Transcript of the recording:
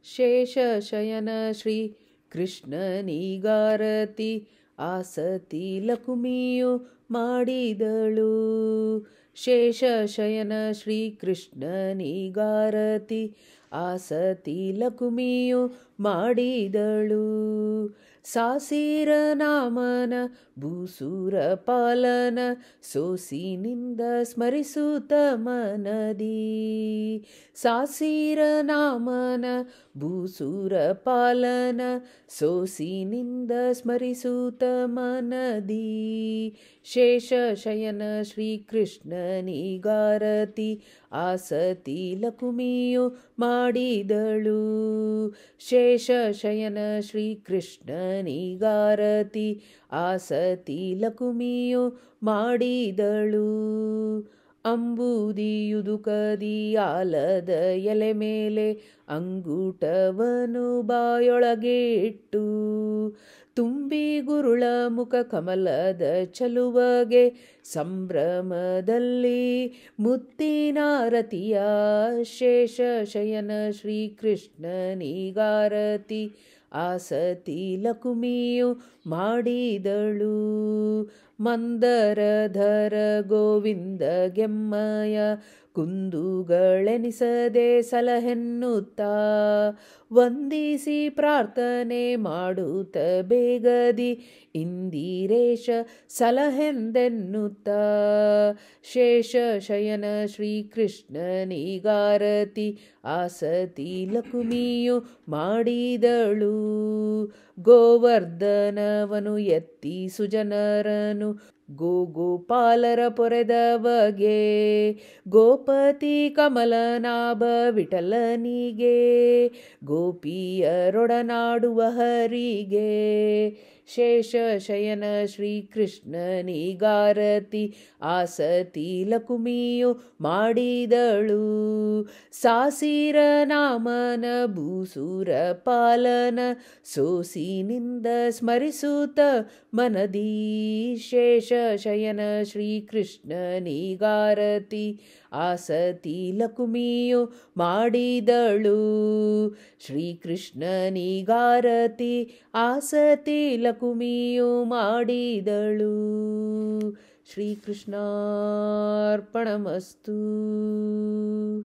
ಶೇಷಶಯನ ಶ್ರೀ ಕೃಷ್ಣನಿಗಾರತಿ ಆಸತಿ ಲಕುಮಿಯು ಮಾಡಿದಳು ಶೇಷಶಯನ ಶ್ರೀ ಕೃಷ್ಣನಿಗಾರತಿ ಆಸತಿ ಲಕುಮಿಯು ಮಾಡಿದಳು ಸಾಸಿರ ನಾಮನ ಭೂಸೂರ ಪಾಲನ ಸೋಸಿನಿಂದ ಸ್ಮರಿಸುತ್ತ ಮನದಿ ಸಾಸಿರ ನಾಮನ ಭೂಸೂರ ಪಾಲನ ಸೋಸಿನಿಂದ ಸ್ಮರಿಸುತ್ತ ಮನದಿ ಶೇಷಶಯನ ಶ್ರೀಕೃಷ್ಣನಿಗಾರತಿ ಆಸತಿ ಲಕುಮಿಯು ಮಾಡಿದಳು ಶೇಷಶಯನ ಶ್ರೀಕೃಷ್ಣನಿಗಾರತಿ ಆಸತಿ ಲಕುಮಿಯು ಮಾಡಿದಳು ಅಂಬುದಿಯುದುಕದಿ ಆಲದ ಎಲೆ ಮೇಲೆ ಅಂಗೂಟವನು ಬಾಯೊಳಗೆ ಇಟ್ಟು ತುಂಬಿ ಗುರುಳ ಮುಖ ಕಮಲದ ಚಲುವಗೆ ಸಂಭ್ರಮದಲ್ಲಿ ಮುತ್ತಿನಾರತಿಯ ಶೇಷಶಯನ ಶ್ರೀಕೃಷ್ಣನಿಗಾರತಿ ಆಸತಿ ಲಕುಮಿಯು ಮಾಡಿದಳು ಮಂದರಧರ ಗೋವಿಂದ ಗೆಮ್ಮಯ ಕುಂದುಗಳೆನಿಸದೆ ಸಲಹೆನ್ನುತ್ತಾ ವಂದಿಸಿ ಪ್ರಾರ್ಥನೆ ಮಾಡುತ್ತ ಬೇಗದಿ ಇಂದಿರೇಶ ಸಲಹೆಂದೆನ್ನುತ್ತಾ ಶೇಷಶಯನ ಶ್ರೀಕೃಷ್ಣನಿಗಾರತಿ ಆಸತಿ ಲಕುಮಿಯು ಮಾಡಿದಳು ಗೋವರ್ಧನವನು ಎತ್ತಿ ಸುಜನರನು ಗೋಗೋಪಾಲರ ಪೊರೆದವಗೆ ಗೋಪತಿ ಕಮಲನಾಭ ವಿಠಲನಿಗೆ ಗೋಪಿಯರೊಡನಾಡುವ ಹರಿಗೆ ಶೇಷಶಯನ ಶ್ರೀಕೃಷ್ಣನಿಗಾರತಿ ಆಸತಿ ಲಕುಮಿಯು ಮಾಡಿದಳು ಸಾಸಿರ ನಾಮನ ಭೂಸೂರ ಪಾಲನ ಸೋಸಿನಿಂದ ಸ್ಮರಿಸುತ್ತ ಮನದಿ ಶೇಷಶಯನ ಶ್ರೀಕೃಷ್ಣನಿಗಾರತಿ ಆಸತಿ ಲಕುಮಿಯು ಮಾಡಿದಳು ಶ್ರೀಕೃಷ್ಣನಿಗಾರತಿ ಆಸತಿ ಲಕುಮಿಯು ಮಾಡಿದಳು ಶ್ರೀಕೃಷ್ಣಾರ್ಪಣಮಸ್ತು